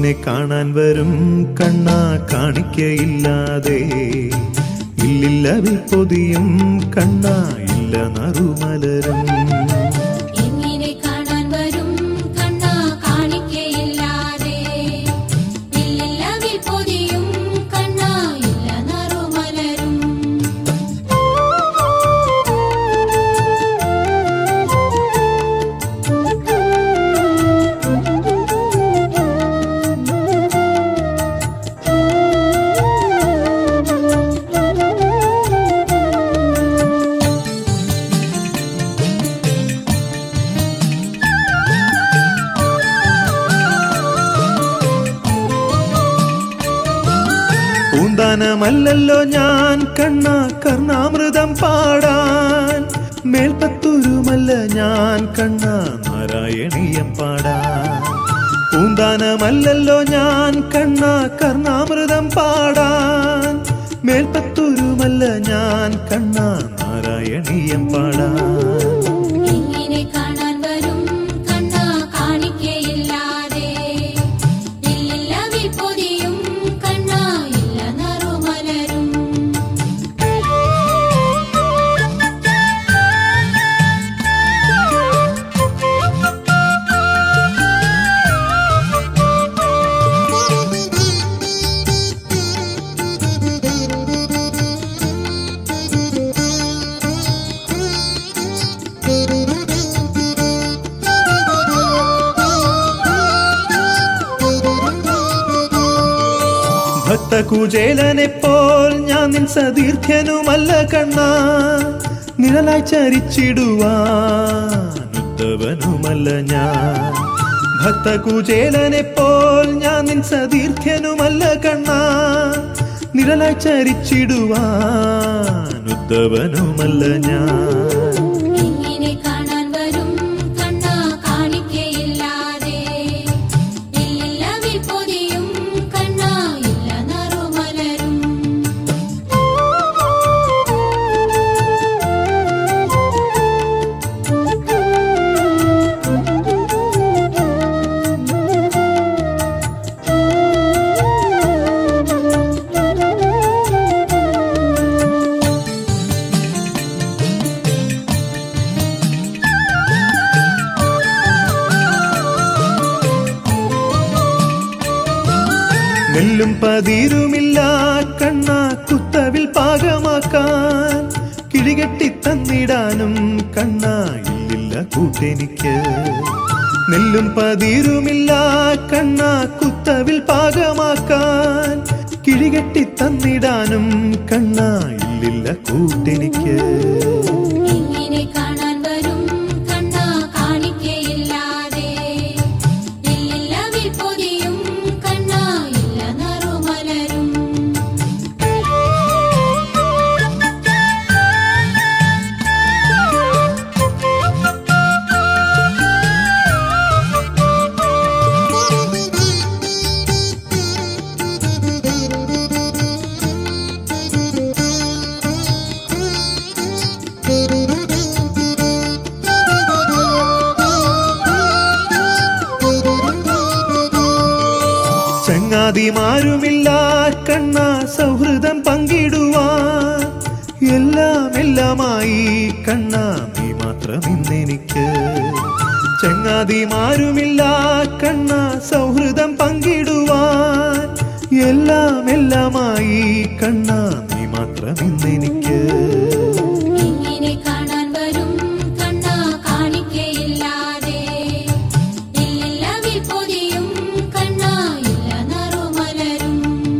എങ്ങനെ കാണാൻ വരും കണ്ണാ കാണിക്കയില്ലാതെ ഇല്ലില്ല വിൽപ്പൊതിയും കണ്ണാ ഇല്ല നറുമലരും എങ്ങനെ കാണാൻ വരും കണ്ണാ കാണിക്കയില്ലാതെ ഇല്ലില്ല വിൽപ്പൊതിയും കണ്ണാ ഇല്ല നറുമലരും പൂന്താനമല്ലല്ലോ ഞാൻ കണ്ണ കർണാമൃതം പാടാൻ മേൽപ്പത്തൂരുമല്ല ഞാൻ കണ്ണ നാരായണീയം പാടാൻ പൂന്താനമല്ലല്ലോ ഞാൻ കണ്ണ കർണാമൃതം പാടാൻ മേൽപ്പത്തൂരുമല്ല ഞാൻ കണ്ണ നാരായണീയം പാടാൻ എങ്ങനെ കാണാൻ വരും കണ്ണാ കാണിക്കയില്ലാതെ ഇല്ലില്ല വിൽപ്പൊതിയും കണ്ണാ ഇല്ല നറുമലരും ഭക്തകുചേലനെ പോൽ ഞാൻ നിൻ സതീർത്ഥ്യനുമല്ല കണ്ണ നിഴലായി ചരിച്ചിടുവാനുത്തവനുമല്ല ഞാൻ ഭക്തകുചേലനെ പോൽ ഞാൻ നിൻ സതീർത്ഥ്യനുമല്ല കണ്ണ നിഴലായി ചരിച്ചിടുവാനുത്തവനുമല്ല ഞാൻ എങ്ങനെ കാണാൻ വരും കണ്ണാ കാണിക്കയില്ലാതെ ഇല്ലില്ല വിൽപ്പൊതിയും കണ്ണാ ഇല്ല നറുമലരും നെല്ലും പതിരുമില്ല കണ്ണ കുത്തവിൽ പാകമാക്കാൻ കിഴികെട്ടി തന്നിടാനും കണ്ണ ഇല്ലില്ല കൂട്ടെനിക്ക് നെല്ലും പതിരുമില്ല കണ്ണ കുത്തവിൽ പാകമാക്കാൻ കിഴികെട്ടി തന്നിടാനും കണ്ണ ഇല്ലില്ല കൂട്ടെനിക്ക് എങ്ങനെ കാണാൻ വരും കണ്ണാ കാണിക്കയില്ലാതെ ഇല്ലില്ല വിൽപ്പൊതിയും കണ്ണാ ഇല്ല നറുമലരും ചങ്ങാതിമാരുമില്ല കണ്ണ സൗഹൃദം പങ്കിടുവാൻ എല്ലാം എല്ലാമായി കണ്ണ നീ മാത്രം ഇന്നെനിക്ക് ചങ്ങാതിമാരുമില്ല കണ്ണ സൗഹൃദം പങ്കിടുവാൻ എല്ലാം എല്ലാമായി കണ്ണ നീ മാത്രം ഇന്നെനിക്ക് എങ്ങനെ കാണാൻ വരും കണ്ണാ കാണിക്കയില്ലാതെ ഇല്ലില്ല വിൽപ്പൊതിയും കണ്ണാ ഇല്ല നറുമലരും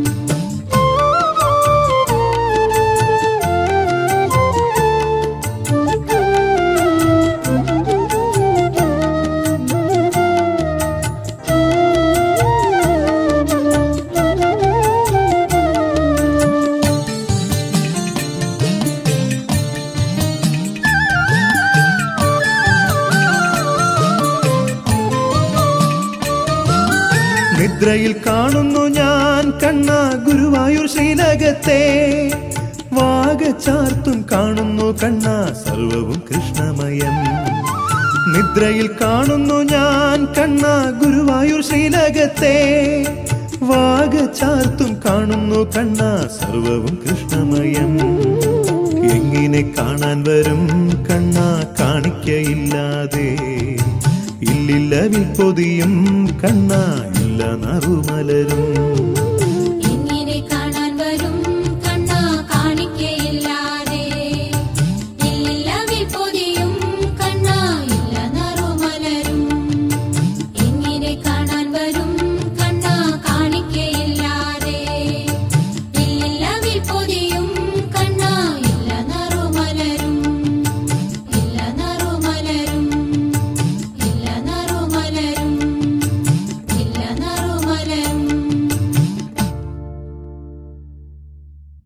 നിദ്രയിൽ കാണുന്നു ഞാൻ കണ്ണ ഗുരുവായൂർ ശ്രീലകത്തെ വാഗ ചാർത്തും കാണുന്നു കണ്ണ സർവവും കൃഷ്ണമയം നിദ്രയിൽ കാണുന്നു ഞാൻ കണ്ണ ഗുരുവായൂർ ശ്രീലകത്തെ വാഗ ചാർത്തും കാണുന്നു കണ്ണ സർവവും കൃഷ്ണമയം എങ്ങനെ കാണാൻ വരും കണ്ണ കാണിക്കയില്ലാതെ ഇല്ലില്ല വിൽപ്പൊതിയും കണ്ണ ഇല്ല നറുമലരും